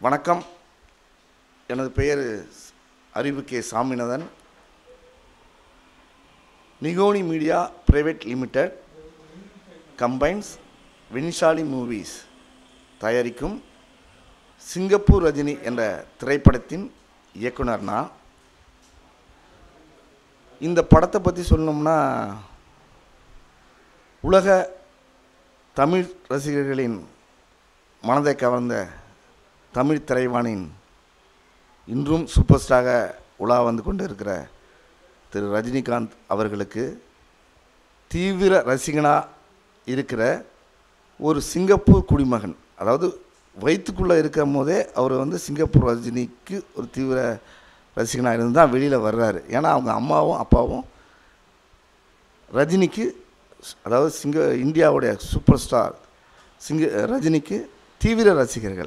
வணக்கம் எனது பெயர் Arivu K Saminathan Nikoni media private limited combines Vinshali movies தயாரிக்கும் சிங்கப்பூர் ரஜினி என்ற திரைப்படத்தின் இயக்குனர் நான் இந்த படத்தை பற்றி சொல்லணும்னா உலக தமிழ் ரசிகர்களின் மனதை கவர்ந்த தமிழ் திரைவாணின் இன்றும் சூப்பர் ஸ்டாராக உலா வந்து கொண்டு இருக்கிற திரு ரஜினிகாந்த் அவர்களுக்கு தீவிர ரசிகனாக இருக்கிற ஒரு சிங்கப்பூர் குடிமகன் அதாவது வயிற்றுக்குள்ளே இருக்கும் போதே அவர் வந்து சிங்கப்பூர் ரஜினிக்கு ஒரு தீவிர ரசிகனாக இருந்து தான் வெளியில் வர்றாரு ஏன்னா அவங்க அம்மாவும் அப்பாவும் ரஜினிக்கு அதாவது சிங்க இந்தியாவுடைய சூப்பர் ஸ்டார் சிங்க ரஜினிக்கு தீவிர ரசிகர்கள்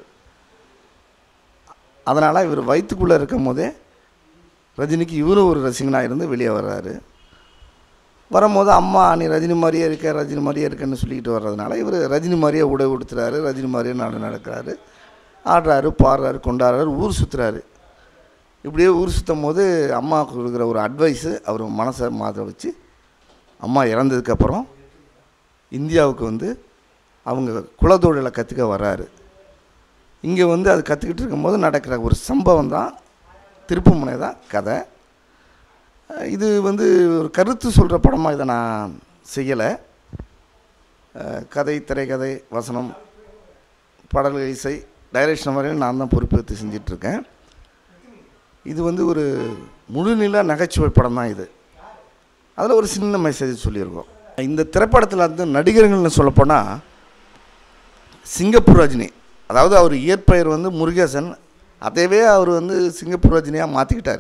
அதனால் இவர் வயிற்றுக்குள்ளே இருக்கும் போதே ரஜினிக்கு இவரும் ஒரு ரசிகனாக இருந்து வெளியே வர்றாரு வரும்போது அம்மா நீ ரஜினி மாதிரியே இருக்க ரஜினி மாதிரியே இருக்கன்னு சொல்லிக்கிட்டு வர்றதுனால இவர் ரஜினி மாதிரியே உடை உடுத்துறாரு ரஜினி மாதிரியே நட நடக்கிறாரு ஆடுறாரு பாடுறாரு கொண்டாடுறாரு ஊர் சுற்றுறாரு இப்படியே ஊர் சுற்றும் போது அம்மாவுக்கு கொடுக்குற ஒரு அட்வைஸு அவர் மனசை மாற்ற வச்சு அம்மா இறந்ததுக்கப்புறம் இந்தியாவுக்கு வந்து அவங்க குலத்தொழிலை கற்றுக்க வர்றாரு இங்கே வந்து அது கற்றுக்கிட்டு இருக்கும்போது நடக்கிற ஒரு சம்பவம் தான் திருப்புமுனை தான் கதை அஹ் இது வந்து ஒரு கருத்து சொல்கிற படமாக இதை நான் செய்யலை அஹ் கதை திரைக்கதை வசனம் பாடல்கள் இசை டைரக்ஷன் வரையும் நான் தான் பொறுப்பேற்று செஞ்சிட்ருக்கேன் இது வந்து ஒரு முழுநில நகைச்சுவை படம் தான் இது அதில் ஒரு சின்ன மெசேஜ் சொல்லியிருக்கோம் இந்த திரைப்படத்தில் வந்து நடிகர்கள்னு சொல்லப்போனால் சிங்கப்பூர் ரஜினி அதாவது அவர் இயற்பெயர் வந்து முருகேசன் அதையவே அவர் வந்து சிங்கப்பூர் ரஜினியாக மாற்றிக்கிட்டார்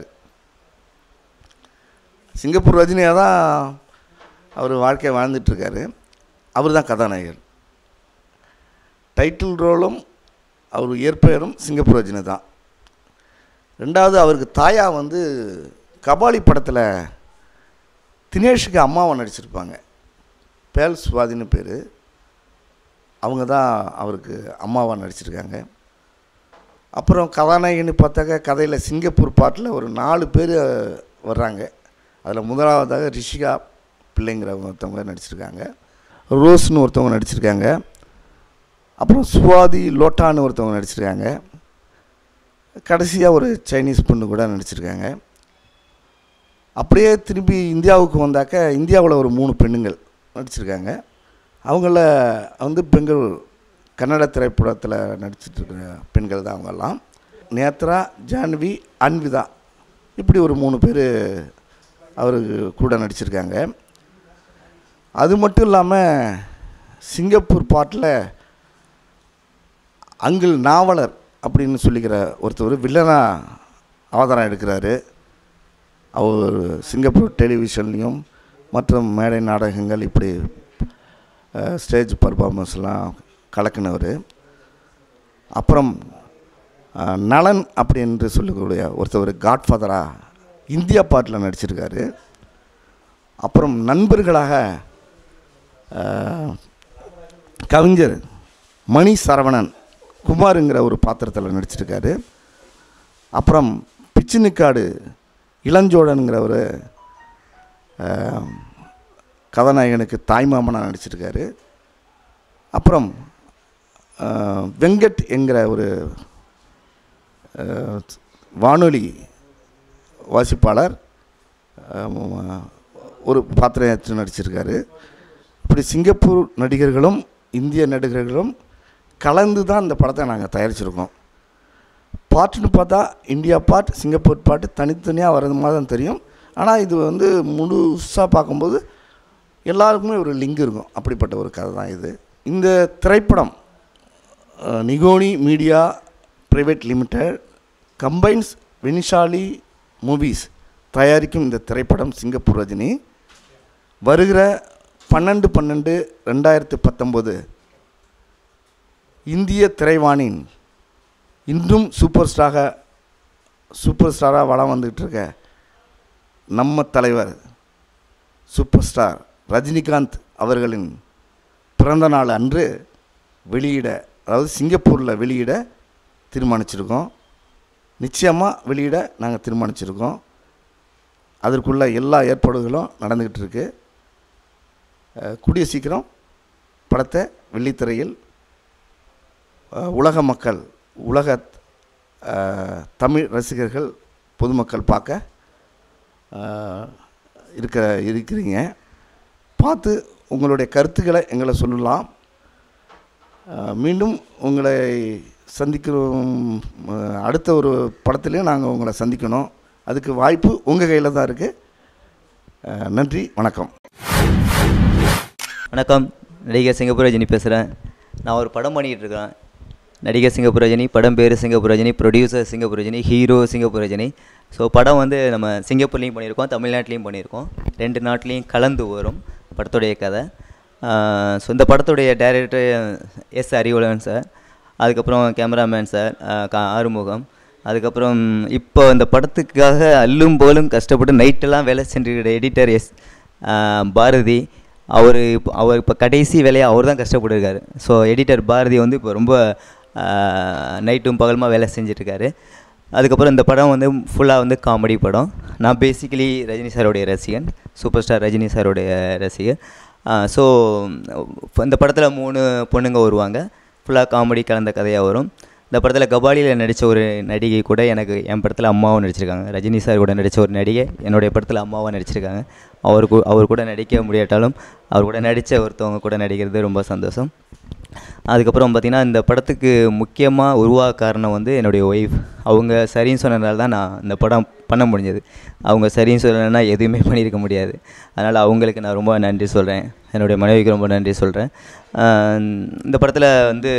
சிங்கப்பூர் ரஜினியாக தான் அவர் வாழ்க்கையை வாழ்ந்துட்டுருக்காரு அவர் தான் கதாநாயகர் டைட்டில் ரோலும் அவர் இயற்பெயரும் சிங்கப்பூர் ரஜினி தான் ரெண்டாவது அவருக்கு தாயா வந்து கபாலி படத்தில் தினேஷுக்கு அம்மாவை நடிச்சிருப்பாங்க பேல் சுவாதின்னு பேர் அவங்க தான் அவருக்கு அம்மாவாக நடிச்சிருக்காங்க அப்புறம் கதாநாயகின்னு பார்த்தாக்க கதையில் சிங்கப்பூர் பாட்டில் ஒரு நாலு பேர் வர்றாங்க அதில் முதலாவதாக ரிஷிகா பிள்ளைங்கிற ஒருத்தவங்க நடிச்சிருக்காங்க ரோஸ்னு ஒருத்தவங்க நடிச்சிருக்காங்க அப்புறம் சுவாதி லோட்டான்னு ஒருத்தவங்க நடிச்சிருக்காங்க கடைசியாக ஒரு சைனீஸ் பொண்ணு கூட நடிச்சிருக்காங்க அப்படியே திரும்பி இந்தியாவுக்கு வந்தாக்க இந்தியாவில் ஒரு மூணு பெண்ணுங்கள் நடிச்சிருக்காங்க அவங்கள வந்து பெண்கள் கன்னட திரைப்படத்தில் நடிச்சிட்டு இருக்கிற பெண்கள் தான் அவங்கெல்லாம் நேத்ரா ஜான்வி அன்விதா இப்படி ஒரு மூணு பேர் அவருக்கு கூட நடிச்சிருக்காங்க அது மட்டும் இல்லாமல் சிங்கப்பூர் பாட்டில் அங்கிள் நாவலர் அப்படின்னு சொல்லிக்கிற ஒருத்தர் வில்லனா அவதாரம் எடுக்கிறாரு அவர் சிங்கப்பூர் டெலிவிஷன்லேயும் மற்றும் மேடை நாடகங்கள் இப்படி ஸ்டேஜ் பர்ஃபார்மன்ஸ்லாம் கலக்கினவர் அப்புறம் அஹ், நலன் அப்படின்னு சொல்லக்கூடிய ஒருத்தவர் காட்ஃபாதராக இந்தியா பாட்டில் நடிச்சிருக்காரு அப்புறம் நண்பர்களாக அஹ், கவிஞர் மணி சரவணன் குமாருங்கிற ஒரு பாத்திரத்தில் நடிச்சிருக்காரு அப்புறம் பிச்சினிக்காடு இளஞ்சோழனுங்கிற ஒரு அஹ், கதாநாயகனுக்கு தாய்மாமனாக நடிச்சிருக்காரு அப்புறம் அஹ், வெங்கட் என்கிற ஒரு அஹ், வானொலி வாசிப்பாளர் அஹ், ஒரு பாத்திரத்தில் நடிச்சிருக்காரு இப்படி சிங்கப்பூர் நடிகர்களும் இந்திய நடிகர்களும் கலந்து தான் இந்த படத்தை நாங்கள் தயாரிச்சிருக்கோம் பாட்டுன்னு பார்த்தா இந்தியா பாட் சிங்கப்பூர் பாட்டு தனித்தனியாக வர்றது மாதிரி தான் தெரியும் ஆனால் இது வந்து முழுசாக பார்க்கும்போது எல்லாருக்குமே ஒரு லிங்க் இருக்கும் அப்படிப்பட்ட ஒரு கதை தான் இது இந்த திரைப்படம் அஹ், Nikoni media private limited combines Vinishali movies தயாரிக்கும் இந்த திரைப்படம் சிங்கப்பூர் ரஜினி வருகிற பன்னெண்டு பன்னெண்டு ரெண்டாயிரத்து பத்தொம்போது இந்திய திரைவாணின் இன்றும் சூப்பர் ஸ்டாராக சூப்பர் ஸ்டாராக வளம் வந்துகிட்டு இருக்க நம்ம தலைவர் சூப்பர் ஸ்டார் ரஜினிகாந்த் அவர்களின் பிறந்த நாள் அன்று வெளியிட அதாவது சிங்கப்பூரில் வெளியிட தீர்மானிச்சிருக்கோம் நிச்சயமாக வெளியிட நாங்கள் தீர்மானிச்சிருக்கோம் அதற்குள்ள எல்லா ஏற்பாடுகளும் நடந்துக்கிட்டு இருக்கு அஹ், கூடிய சீக்கிரம் படத்தை வெள்ளித்திரையில் அஹ், உலக மக்கள் உலக அஹ், தமிழ் ரசிகர்கள் பொதுமக்கள் பார்க்க அஹ், இருக்க இருக்கிறீங்க பார்த்து உங்களுடைய கருத்துக்களை எங்களை சொல்லலாம் அஹ், மீண்டும் உங்களை சந்திக்கிறோம் அஹ், அடுத்த ஒரு படத்துலேயும் நாங்கள் உங்களை சந்திக்கணும் அதுக்கு வாய்ப்பு உங்கள் கையில் தான் இருக்குது நன்றி வணக்கம் வணக்கம் நடிகர் சிங்கப்பூர் ரஜினி பேசுகிறேன் நான் ஒரு படம் பண்ணிகிட்டு இருக்கேன் நடிகர் சிங்கப்பூர் ரஜினி படம் பேர் Singapore Rajini producer Singapore Rajini hero Singapore Rajini so படம் வந்து நம்ம சிங்கப்பூர்லேயும் பண்ணியிருக்கோம் தமிழ்நாட்டிலையும் பண்ணியிருக்கோம் ரெண்டு நாட்டிலையும் கலந்து வரும் படத்துடைய கதை ஸோ இந்த படத்துடைய டைரக்டர் எஸ் அறிவுலகன் சார் அதுக்கப்புறம் கேமராமேன் சார் கா- ஆறுமுகம் அதுக்கப்புறம் இப்போ இந்த படத்துக்காக அல்லும் போலும் கஷ்டப்பட்டு நைட்டெல்லாம் வேலை செஞ்சுக்கிற எடிட்டர் எஸ் பாரதி அவர் இப்போ அவர் இப்போ கடைசி வேலையை அவர் தான் கஷ்டப்பட்டுருக்காரு ஸோ எடிட்டர் பாரதி வந்து இப்போ ரொம்ப நைட்டும் பகலுமா வேலை செஞ்சிட்ருக்காரு அதுக்கப்புறம் இந்த படம் வந்து ஃபுல்லாக வந்து காமெடி படம் நான் பேசிக்கலி ரஜினி சாரோடைய ரசிகன் சூப்பர் ஸ்டார் ரஜினி சாரோடைய ரசிகர் ஸோ இந்த படத்தில் மூணு பொண்ணுங்க வருவாங்க ஃபுல்லாக காமெடி கலந்த கதையாக வரும் இந்த படத்தில் கபாலியில் நடித்த ஒரு நடிகை கூட எனக்கு என் படத்தில் அம்மாவும் நடிச்சிருக்காங்க ரஜினி சார் கூட நடித்த ஒரு நடிகை என்னுடைய படத்தில் அம்மாவும் நடிச்சிருக்காங்க அவருக்கு அவர் கூட நடிக்க முடியாட்டாலும் அவர் கூட நடித்த ஒருத்தவங்க கூட நடிக்கிறது ரொம்ப சந்தோஷம் அதுக்கப்புறம் பார்த்திங்கன்னா இந்த படத்துக்கு முக்கியமாக உருவாக காரணம் வந்து என்னுடைய ஒய்ஃப் அவங்க சரின்னு சொன்னதால தான் நான் இந்த படம் பண்ண முடிஞ்சது அவங்க சரின்னு சொல்லலைன்னா எதுவுமே பண்ணியிருக்க முடியாது அதனால் அவங்களுக்கு நான் ரொம்ப நன்றி சொல்கிறேன் என்னுடைய மனைவிக்கு ரொம்ப நன்றி சொல்கிறேன் இந்த படத்தில் வந்து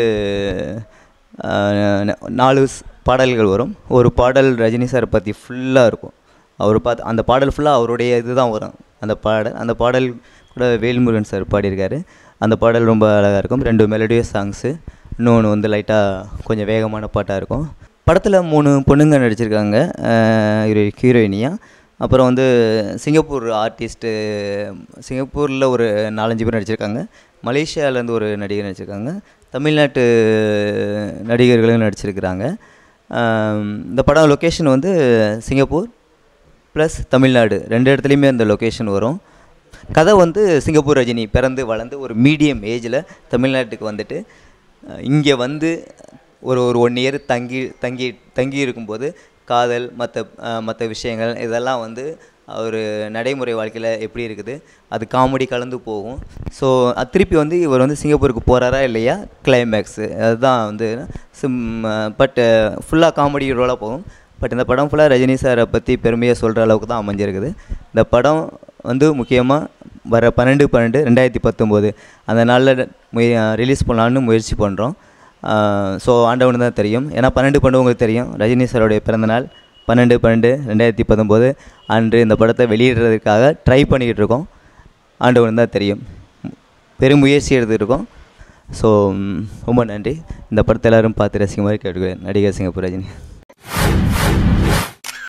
ஆஹ் ந- நாலு ஸ்- பாடல்கள் வரும் ஒரு பாடல் ரஜினி சார் பற்றி ஃபுல்லாக இருக்கும் அவர் பார்த்து அந்த பாடல் ஃபுல்லாக அவருடைய இதுதான் வரும் அந்த பாடல் அந்த பாடல் கூட வேல்முருகன் சார் பாடியிருக்காரு அந்த பாடல் ரொம்ப அழகாக இருக்கும் ரெண்டு மெலடியஸ் சாங்ஸு இன்னொன்று வந்து லைட்டாக கொஞ்சம் வேகமான பாட்டாக இருக்கும் படத்தில் மூணு பொண்ணுங்க நடிச்சிருக்காங்க ஹீரோயினியாக அப்புறம் வந்து சிங்கப்பூர் ஆர்டிஸ்ட்டு சிங்கப்பூரில் ஒரு நாலஞ்சு பேர் நடிச்சிருக்காங்க மலேசியாவிலேருந்து ஒரு நடிகர் நடிச்சிருக்காங்க தமிழ்நாட்டு நடிகர்களும் நடிச்சிருக்கிறாங்க ஆம், இந்த படம் லொக்கேஷன் வந்து சிங்கப்பூர் ப்ளஸ் தமிழ்நாடு ரெண்டு இடத்துலையுமே அந்த லொக்கேஷன் வரும் கதை வந்து சிங்கப்பூர் ரஜினி பிறந்து வளர்ந்து ஒரு மீடியம் ஏஜில் தமிழ்நாட்டுக்கு வந்துட்டு இங்கே வந்து ஒரு ஒரு ஒன் இயர் தங்கி தங்கி தங்கி இருக்கும்போது காதல் மற்ற மற்ற விஷயங்கள் இதெல்லாம் வந்து அவர் நடைமுறை வாழ்க்கையில் எப்படி இருக்குது அது காமெடி கலந்து போகும் ஸோ திருப்பி வந்து இவர் வந்து சிங்கப்பூருக்கு போகிறாரா இல்லையா கிளைமேக்ஸு அதுதான் வந்து சிம் பட் ஃபுல்லாக காமெடி ரோலாக போகும் பட் இந்த படம் ஃபுல்லாக ரஜினி சாரை பற்றி பெருமையாக சொல்கிற அளவுக்கு தான் அமைஞ்சிருக்குது இந்த படம் வந்து முக்கியமாக வர பன்னெண்டு பன்னெண்டு ரெண்டாயிரத்தி பத்தொம்போது அந்த நாளில் முய ரிலீஸ் பண்ணலான்னு முயற்சி பண்ணுறோம் ஸோ ஆண்டவனு தான் தெரியும் ஏன்னா பன்னெண்டு பன்னெண்டு உங்களுக்கு தெரியும் ரஜினி சாரோடைய பிறந்தநாள் பன்னெண்டு பன்னெண்டு ரெண்டாயிரத்தி பத்தொம்போது அன்று இந்த படத்தை வெளியிடுறதுக்காக ட்ரை பண்ணிக்கிட்டு இருக்கோம் ஆண்டவனு தான் தெரியும் பெரும் முயற்சி எடுத்துருக்கோம் ஸோ ரொம்ப நன்றி இந்த படத்தை எல்லோரும் பார்த்து ரசிக்குமாறு கேட்டுக்கிறேன் நடிகர் சிங்கப்பூர் ரஜினி